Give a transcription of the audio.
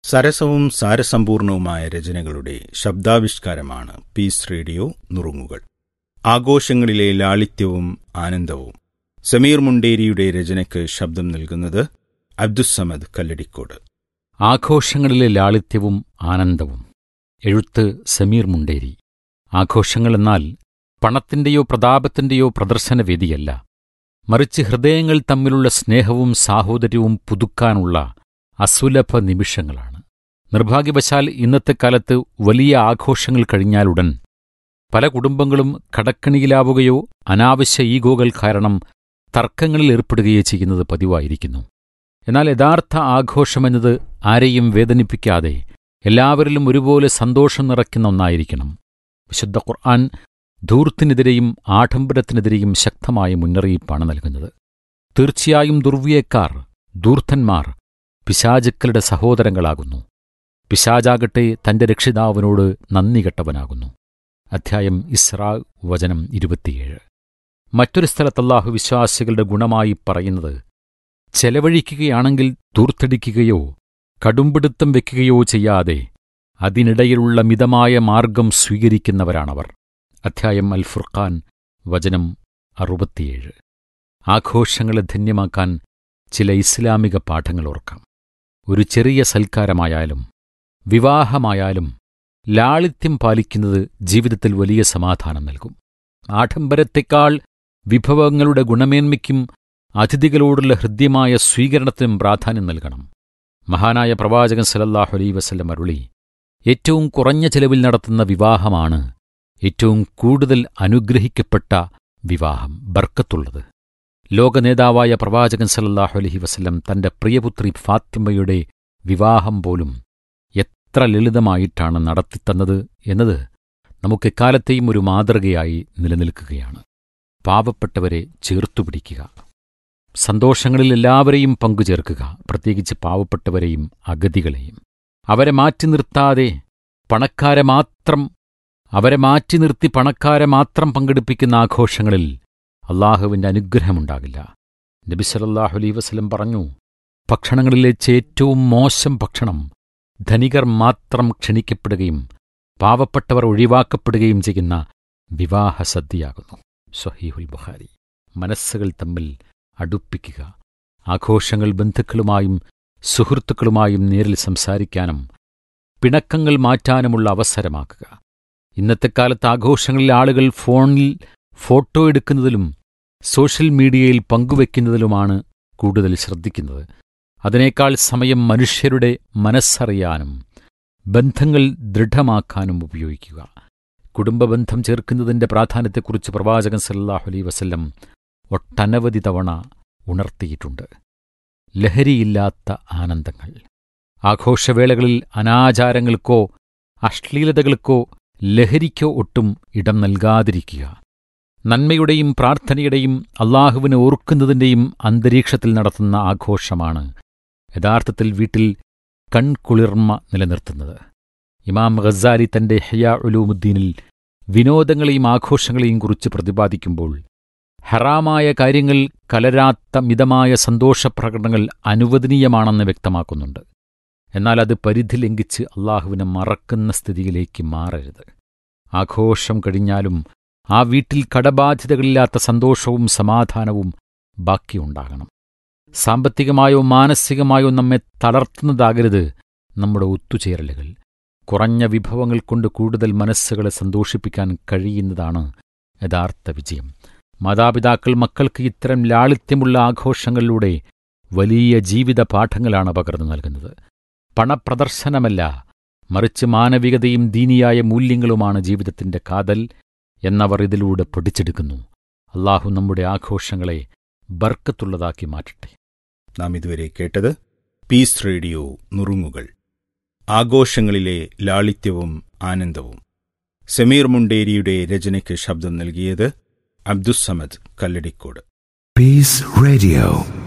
സരസവും സാരസമ്പൂർണവുമായ രചനകളുടെ ശബ്ദാവിഷ്കാരമാണ് piece radio നുറുങ്ങുകൾ ആഘോഷങ്ങളിലെ ലാളിത്യവും ആനന്ദവും സമീർ മുണ്ടേരിയുടെ രചനയ്ക്ക് ശബ്ദം നൽകുന്നത് അബ്ദുസമദ് കല്ലടിക്കോട് ആഘോഷങ്ങളിലെ ലാളിത്യവും ആനന്ദവും എഴുത്ത് സമീർ മുണ്ടേരി ആഘോഷങ്ങളെന്നാൽ പണത്തിന്റെയോ പ്രതാപത്തിന്റെയോ പ്രദർശനവേദിയല്ല മറിച്ച് ഹൃദയങ്ങൾ തമ്മിലുള്ള സ്നേഹവും സാഹോദര്യവും പുതുക്കാനുള്ള അസുലഭ നിമിഷങ്ങളാണ് നിർഭാഗ്യവശാൽ ഇന്നത്തെ കാലത്ത് വലിയ ആഘോഷങ്ങൾ കഴിഞ്ഞാലുടൻ പല കുടുംബങ്ങളും കടക്കണിയിലാവുകയോ അനാവശ്യ ഈഗോകൾ കാരണം തർക്കങ്ങളിൽ ഏർപ്പെടുകയോ ചെയ്യുന്നത് പതിവായിരിക്കുന്നു എന്നാൽ യഥാർത്ഥ ആഘോഷമെന്നത് ആരെയും വേദനിപ്പിക്കാതെ എല്ലാവരിലും ഒരുപോലെ സന്തോഷം നിറയ്ക്കുന്ന ഒന്നായിരിക്കണം വിശുദ്ധ ഖുർആൻ ധൂർത്തിനെതിരെയും ആഡംബരത്തിനെതിരെയും ശക്തമായ മുന്നറിയിപ്പാണ് നൽകുന്നത് തീർച്ചയായും ദുർവ്യയക്കാർ ധൂർത്തന്മാർ പിശാചുക്കളുടെ സഹോദരങ്ങളാകുന്നു പിശാചാകട്ടെ തന്റെ രക്ഷിതാവിനോട് നന്ദി കെട്ടവനാകുന്നു അധ്യായം ഇസ്രാ വചനം ഇരുപത്തിയേഴ് മറ്റൊരു സ്ഥലത്തല്ലാഹു വിശ്വാസികളുടെ ഗുണമായി പറയുന്നത് ചെലവഴിക്കുകയാണെങ്കിൽ ദൂർത്തടിക്കുകയോ കടുംപിടുത്തം വെക്കുകയോ ചെയ്യാതെ അതിനിടയിലുള്ള മിതമായ മാർഗം സ്വീകരിക്കുന്നവരാണവർ അധ്യായം അൽ ഫുർഖാൻ വചനം അറുപത്തിയേഴ് ആഘോഷങ്ങളെ ധന്യമാക്കാൻ ചില ഇസ്ലാമിക പാഠങ്ങൾ ഓർക്കാം ഒരു ചെറിയ സൽക്കാരമായാലും വിവാഹമായാലും ലാളിത്യം പാലിക്കുന്നത് ജീവിതത്തിൽ വലിയ സമാധാനം നൽകും ആഡംബരത്തെക്കാൾ വിഭവങ്ങളുടെ ഗുണമേന്മയ്ക്കും അതിഥികളോടുള്ള ഹൃദ്യമായ സ്വീകരണത്തിനും പ്രാധാന്യം നൽകണം മഹാനായ പ്രവാചകൻ സലല്ലാഹു അലൈ വസല്ലം അരുളി ഏറ്റവും കുറഞ്ഞ ചെലവിൽ നടത്തുന്ന വിവാഹമാണ് ഏറ്റവും കൂടുതൽ അനുഗ്രഹിക്കപ്പെട്ട വിവാഹം ബർക്കത്തുള്ളത് ലോകനേതാവായ പ്രവാചകൻ സലല്ലാഹു അലഹി വസല്ലം തന്റെ പ്രിയപുത്രി ഫാത്തിമയുടെ വിവാഹം പോലും എത്ര ലളിതമായിട്ടാണ് നടത്തിത്തന്നത് എന്നത് നമുക്കെക്കാലത്തെയും ഒരു മാതൃകയായി നിലനിൽക്കുകയാണ് പാവപ്പെട്ടവരെ ചേർത്തുപിടിക്കുക സന്തോഷങ്ങളിൽ എല്ലാവരെയും പങ്കുചേർക്കുക പ്രത്യേകിച്ച് പാവപ്പെട്ടവരെയും അഗതികളെയും അവരെ മാറ്റി നിർത്താതെ പണക്കാരെ മാത്രം അവരെ മാറ്റി നിർത്തി പണക്കാരെ മാത്രം പങ്കെടുപ്പിക്കുന്ന ആഘോഷങ്ങളിൽ അള്ളാഹുവിന്റെ അനുഗ്രഹമുണ്ടാകില്ല നബി സലല്ലാഹു അലൈ വസ്ലം പറഞ്ഞു ഭക്ഷണങ്ങളിലെ ഏറ്റവും മോശം ഭക്ഷണം ധനികർ മാത്രം ക്ഷണിക്കപ്പെടുകയും പാവപ്പെട്ടവർ ഒഴിവാക്കപ്പെടുകയും ചെയ്യുന്ന വിവാഹ സദ്യയാകുന്നു സഹീഹുൽ ബുഖാരി മനസ്സുകൾ തമ്മിൽ അടുപ്പിക്കുക ആഘോഷങ്ങൾ ബന്ധുക്കളുമായും സുഹൃത്തുക്കളുമായും നേരിൽ സംസാരിക്കാനും പിണക്കങ്ങൾ മാറ്റാനുമുള്ള അവസരമാക്കുക ഇന്നത്തെ കാലത്ത് ആഘോഷങ്ങളിൽ ആളുകൾ ഫോണിൽ ഫോട്ടോ എടുക്കുന്നതിലും സോഷ്യൽ മീഡിയയിൽ പങ്കുവെക്കുന്നതിലുമാണ് കൂടുതൽ ശ്രദ്ധിക്കുന്നത് അതിനേക്കാൾ സമയം മനുഷ്യരുടെ മനസ്സറിയാനും ബന്ധങ്ങൾ ദൃഢമാക്കാനും ഉപയോഗിക്കുക കുടുംബബന്ധം ചേർക്കുന്നതിന്റെ പ്രാധാന്യത്തെക്കുറിച്ച് പ്രവാചകൻ സല്ലാഹു അലൈ വസല്ലം ഒട്ടനവധി തവണ ഉണർത്തിയിട്ടുണ്ട് ലഹരിയില്ലാത്ത ആനന്ദങ്ങൾ ആഘോഷവേളകളിൽ അനാചാരങ്ങൾക്കോ അശ്ലീലതകൾക്കോ ലഹരിക്കോ ഒട്ടും ഇടം നൽകാതിരിക്കുക നന്മയുടെയും പ്രാർത്ഥനയുടെയും അള്ളാഹുവിനെ ഓർക്കുന്നതിൻ്റെയും അന്തരീക്ഷത്തിൽ നടത്തുന്ന ആഘോഷമാണ് യഥാർത്ഥത്തിൽ വീട്ടിൽ കൺകുളിർമ നിലനിർത്തുന്നത് ഇമാം ഖസാലി തന്റെ ഹയാ ഉലൂമുദ്ദീനിൽ വിനോദങ്ങളെയും ആഘോഷങ്ങളെയും കുറിച്ച് പ്രതിപാദിക്കുമ്പോൾ ഹറാമായ കാര്യങ്ങൾ കലരാത്ത മിതമായ സന്തോഷപ്രകടനങ്ങൾ അനുവദനീയമാണെന്ന് വ്യക്തമാക്കുന്നുണ്ട് എന്നാൽ അത് പരിധി ലംഘിച്ച് അള്ളാഹുവിനെ മറക്കുന്ന സ്ഥിതിയിലേക്ക് മാറരുത് ആഘോഷം കഴിഞ്ഞാലും ആ വീട്ടിൽ കടബാധ്യതകളില്ലാത്ത സന്തോഷവും സമാധാനവും ബാക്കിയുണ്ടാകണം സാമ്പത്തികമായോ മാനസികമായോ നമ്മെ തളർത്തുന്നതാകരുത് നമ്മുടെ ഒത്തുചേരലുകൾ കുറഞ്ഞ വിഭവങ്ങൾ കൊണ്ട് കൂടുതൽ മനസ്സുകളെ സന്തോഷിപ്പിക്കാൻ കഴിയുന്നതാണ് യഥാർത്ഥ വിജയം മാതാപിതാക്കൾ മക്കൾക്ക് ഇത്തരം ലാളിത്യമുള്ള ആഘോഷങ്ങളിലൂടെ വലിയ ജീവിത പാഠങ്ങളാണ് പകർന്നു നൽകുന്നത് പണപ്രദർശനമല്ല മറിച്ച് മാനവികതയും ദീനിയായ മൂല്യങ്ങളുമാണ് ജീവിതത്തിന്റെ കാതൽ എന്നവർ ഇതിലൂടെ പഠിച്ചെടുക്കുന്നു അള്ളാഹു നമ്മുടെ ആഘോഷങ്ങളെ ബർക്കത്തുള്ളതാക്കി മാറ്റട്ടെ നാം ഇതുവരെ കേട്ടത് പീസ് റേഡിയോ നുറുങ്ങുകൾ ആഘോഷങ്ങളിലെ ലാളിത്യവും ആനന്ദവും സമീർ മുണ്ടേരിയുടെ രചനയ്ക്ക് ശബ്ദം നൽകിയത് അബ്ദുസമദ് കല്ലടിക്കോട് Peace Radio.